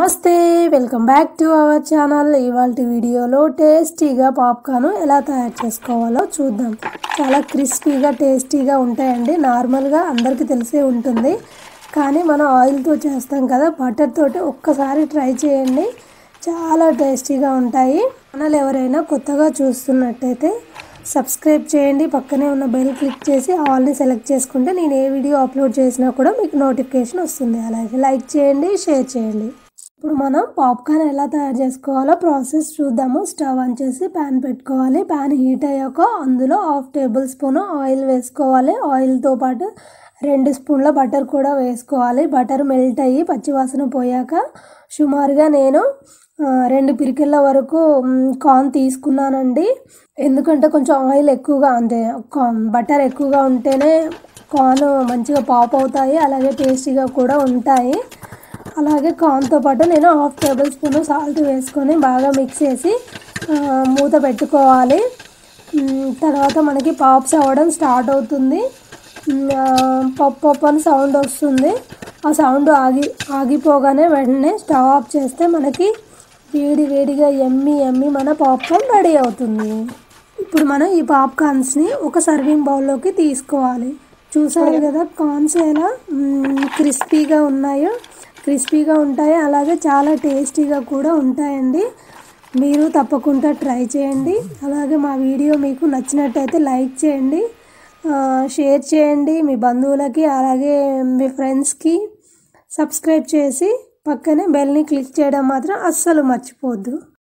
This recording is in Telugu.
నమస్తే welcome back to our channel ఇవాళ వీడియోలో టేస్టీగా పాప్కార్న్ ఎలా తయారు చేసుకోవాలో చూద్దాం చాలా క్రిస్పీగా టేస్టీగా ఉంటాయండి నార్మల్గా అందరికీ తెలిసే ఉంటుంది కానీ మనం ఆయిల్తో చేస్తాం కదా బటర్ తోటి ఒక్కసారి ట్రై చేయండి చాలా టేస్టీగా ఉంటాయి ఛానల్ ఎవరైనా కొత్తగా చూస్తున్నట్టయితే సబ్స్క్రైబ్ చేయండి పక్కనే ఉన్న బెల్ క్లిక్ చేసి ఆల్ని సెలెక్ట్ చేసుకుంటే నేను ఏ వీడియో అప్లోడ్ చేసినా కూడా మీకు నోటిఫికేషన్ వస్తుంది అలాగే లైక్ చేయండి షేర్ చేయండి ఇప్పుడు మనం పాప్కార్న్ ఎలా తయారు చేసుకోవాలో ప్రాసెస్ చూద్దాము స్టవ్ ఆన్ చేసి ప్యాన్ పెట్టుకోవాలి ప్యాన్ హీట్ అయ్యాక అందులో హాఫ్ టేబుల్ స్పూన్ ఆయిల్ వేసుకోవాలి ఆయిల్తో పాటు రెండు స్పూన్ల బటర్ కూడా వేసుకోవాలి బటర్ మెల్ట్ అయ్యి పచ్చివాసన పోయాక సుమారుగా నేను రెండు పిరికిళ్ళ వరకు కార్న్ తీసుకున్నానండి ఎందుకంటే కొంచెం ఆయిల్ ఎక్కువగా అంటే బటర్ ఎక్కువగా ఉంటేనే కార్న్ మంచిగా పాప్ అవుతాయి అలాగే టేస్టీగా కూడా ఉంటాయి అలాగే కార్న్తో పాటు నేను హాఫ్ టేబుల్ స్పూన్ సాల్ట్ వేసుకొని బాగా మిక్స్ చేసి మూత పెట్టుకోవాలి తర్వాత మనకి పాప్స్ అవ్వడం స్టార్ట్ అవుతుంది పప్పు పప్పు అని సౌండ్ వస్తుంది ఆ సౌండ్ ఆగి ఆగిపోగానే వెంటనే స్టవ్ ఆఫ్ చేస్తే మనకి వేడి వేడిగా ఎమ్మి ఎమ్మి మన పాప్కార్న్ రెడీ అవుతుంది ఇప్పుడు మనం ఈ పాప్కార్న్స్ని ఒక సర్వింగ్ బౌల్లోకి తీసుకోవాలి చూసారు కదా కార్న్స్ ఎలా క్రిస్పీగా ఉన్నాయో క్రిస్పీగా ఉంటాయి అలాగే చాలా టేస్టీగా కూడా ఉంటాయండి మీరు తప్పకుండా ట్రై చేయండి అలాగే మా వీడియో మీకు నచ్చినట్టయితే లైక్ చేయండి షేర్ చేయండి మీ బంధువులకి అలాగే మీ ఫ్రెండ్స్కి సబ్స్క్రైబ్ చేసి పక్కనే బెల్ని క్లిక్ చేయడం మాత్రం అస్సలు మర్చిపోవద్దు